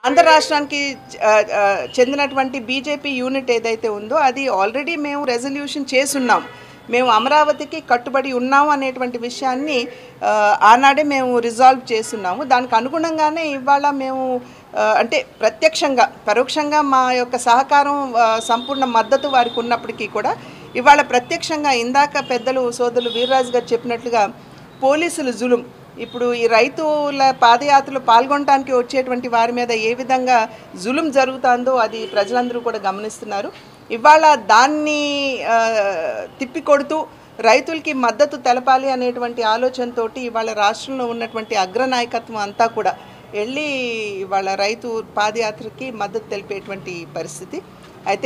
ఆంధ్ర రాష్ట్రానికి ఆ, ఆ, చెందినటువంటి బీజేపీ యూనిట్ ఏదైతే ఉందో అది ఆల్రెడీ మేము రెజల్యూషన్ చేసున్నాం మేము అమరావతికి కట్టుబడి ఉన్నాము అనేటువంటి విషయాన్ని ఆ, ఆనాడే మేము రిజాల్వ్ చేస్తున్నాము దానికి అనుగుణంగానే ఇవాళ మేము ఆ, అంటే ప్రత్యక్షంగా పరోక్షంగా మా యొక్క సహకారం ఆ, సంపూర్ణ మద్దతు వారికి ఉన్నప్పటికీ కూడా ఇవాళ ప్రత్యక్షంగా ఇందాక పెద్దలు సోదరులు వీర్రాజు గారు చెప్పినట్లుగా పోలీసులు జులుం ఇప్పుడు ఈ రైతుల పాదయాత్రలో పాల్గొనడానికి వచ్చేటువంటి వారి మీద ఏ విధంగా జులుం జరుగుతుందో అది ప్రజలందరూ కూడా గమనిస్తున్నారు ఇవాళ దాన్ని ఆ, తిప్పికొడుతూ రైతులకి మద్దతు తెలపాలి అనేటువంటి ఆలోచనతోటి ఇవాళ రాష్ట్రంలో ఉన్నటువంటి అగ్రనాయకత్వం అంతా కూడా వెళ్ళి ఇవాళ రైతు పాదయాత్రకి మద్దతు తెలిపేటువంటి పరిస్థితి అయితే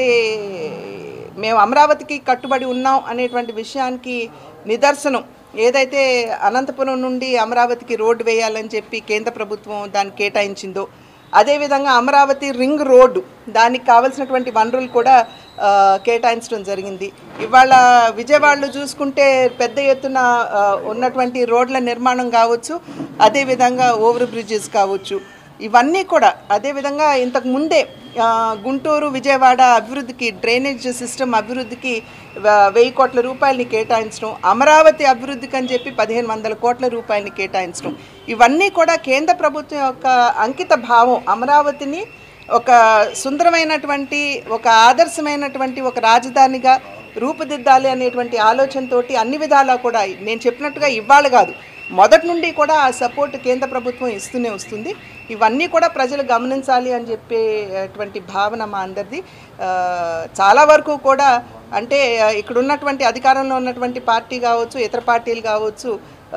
మేము అమరావతికి కట్టుబడి ఉన్నాం అనేటువంటి విషయానికి నిదర్శనం ఏదైతే అనంతపురం నుండి అమరావతికి రోడ్డు వేయాలని చెప్పి కేంద్ర ప్రభుత్వం దాన్ని కేటాయించిందో అదేవిధంగా అమరావతి రింగ్ రోడ్డు దానికి కావలసినటువంటి వనరులు కూడా ఆ, కేటాయించడం జరిగింది ఇవాళ విజయవాడలో చూసుకుంటే పెద్ద ఎత్తున ఆ, ఉన్నటువంటి రోడ్ల నిర్మాణం కావచ్చు అదేవిధంగా ఓవర్ బ్రిడ్జెస్ కావచ్చు ఇవన్నీ కూడా అదేవిధంగా ఇంతకు ముందే ఆ, గుంటూరు విజయవాడ అభివృద్ధికి డ్రైనేజ్ సిస్టమ్ అభివృద్ధికి వ- వెయ్యి కోట్ల రూపాయలని కేటాయించడం అమరావతి అభివృద్ధికి అని చెప్పి పదిహేను వందల కోట్ల రూపాయలని కేటాయించడం ఇవన్నీ కూడా కేంద్ర ప్రభుత్వం యొక్క అంకిత భావం అమరావతిని ఒక సుందరమైనటువంటి ఒక ఆదర్శమైనటువంటి ఒక రాజధానిగా రూపుదిద్దాలి అనేటువంటి ఆలోచనతోటి అన్ని విధాలా కూడా నేను చెప్పినట్టుగా ఇవాళ కాదు మొదటి నుండి కూడా ఆ సపోర్ట్ కేంద్ర ప్రభుత్వం ఇస్తూనే వస్తుంది ఇవన్నీ కూడా ప్రజలు గమనించాలి అని చెప్పేటువంటి భావన మా అందరిది ఆ, చాలా వరకు కూడా అంటే ఆ, ఇక్కడ ఉన్నటువంటి అధికారంలో ఉన్నటువంటి పార్టీ కావచ్చు ఇతర పార్టీలు కావచ్చు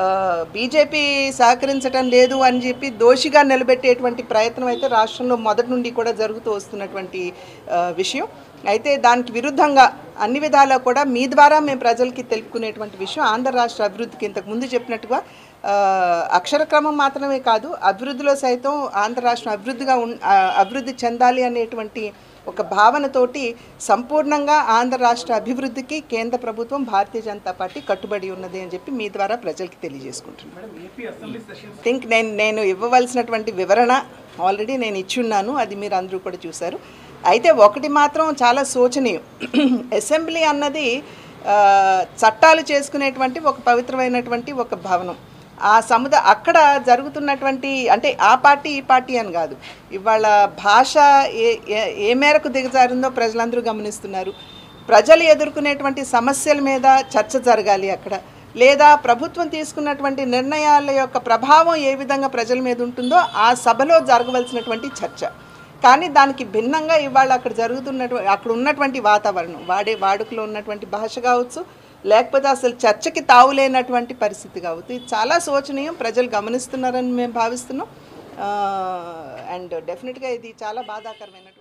బీజేపీ సహకరించడం లేదు అని చెప్పి దోషిగా నిలబెట్టేటువంటి ప్రయత్నం అయితే రాష్ట్రంలో మొదటి నుండి కూడా జరుగుతూ వస్తున్నటువంటి ఆ, విషయం అయితే దానికి విరుద్ధంగా అన్ని విధాలా కూడా మీ ద్వారా మేము ప్రజలకి తెలుపుకునేటువంటి విషయం ఆంధ్ర రాష్ట్ర అభివృద్ధికి ఇంతకు ముందు చెప్పినట్టుగా ఆ, అక్షర క్రమం మాత్రమే కాదు అభివృద్ధిలో సైతం ఆంధ్ర రాష్ట్రం అభివృద్ధిగా ఉన్ ఆ, అభివృద్ధి చెందాలి అనేటువంటి ఒక భావనతోటి సంపూర్ణంగా ఆంధ్ర రాష్ట్ర అభివృద్ధికి కేంద్ర ప్రభుత్వం భారతీయ జనతా పార్టీ కట్టుబడి ఉన్నది అని చెప్పి మీ ద్వారా ప్రజలకి తెలియజేసుకుంటున్నాను థింక్ నేను నేను ఇవ్వవలసినటువంటి వివరణ ఆల్రెడీ నేను ఇచ్చున్నాను అది మీరు అందరూ కూడా చూశారు అయితే ఒకటి మాత్రం చాలా శోచనీయం అసెంబ్లీ అన్నది ఆ, చట్టాలు చేసుకునేటువంటి ఒక పవిత్రమైనటువంటి ఒక భవనం ఆ సముద అక్కడ జరుగుతున్నటువంటి అంటే ఆ పార్టీ ఈ పార్టీ అని కాదు ఇవాళ భాష ఏ ఏ- ఏ మేరకు దిగజారిందో ప్రజలందరూ గమనిస్తున్నారు ప్రజలు ఎదుర్కొనేటువంటి సమస్యల మీద చర్చ జరగాలి అక్కడ లేదా ప్రభుత్వం తీసుకున్నటువంటి నిర్ణయాల యొక్క ప్రభావం ఏ విధంగా ప్రజల మీద ఉంటుందో ఆ సభలో జరగవలసినటువంటి చర్చ కానీ దానికి భిన్నంగా ఇవాళ అక్కడ జరుగుతున్నటువంటి అక్కడ ఉన్నటువంటి వాతావరణం వాడే వాడుకలో ఉన్నటువంటి భాష కావచ్చు లేకపోతే అసలు చర్చకి తావులేనటువంటి పరిస్థితి కావచ్చు ఇది చాలా శోచనీయం ప్రజలు గమనిస్తున్నారని మేము భావిస్తున్నాం అండ్ డెఫినెట్గా ఇది చాలా బాధాకరమైనటువంటి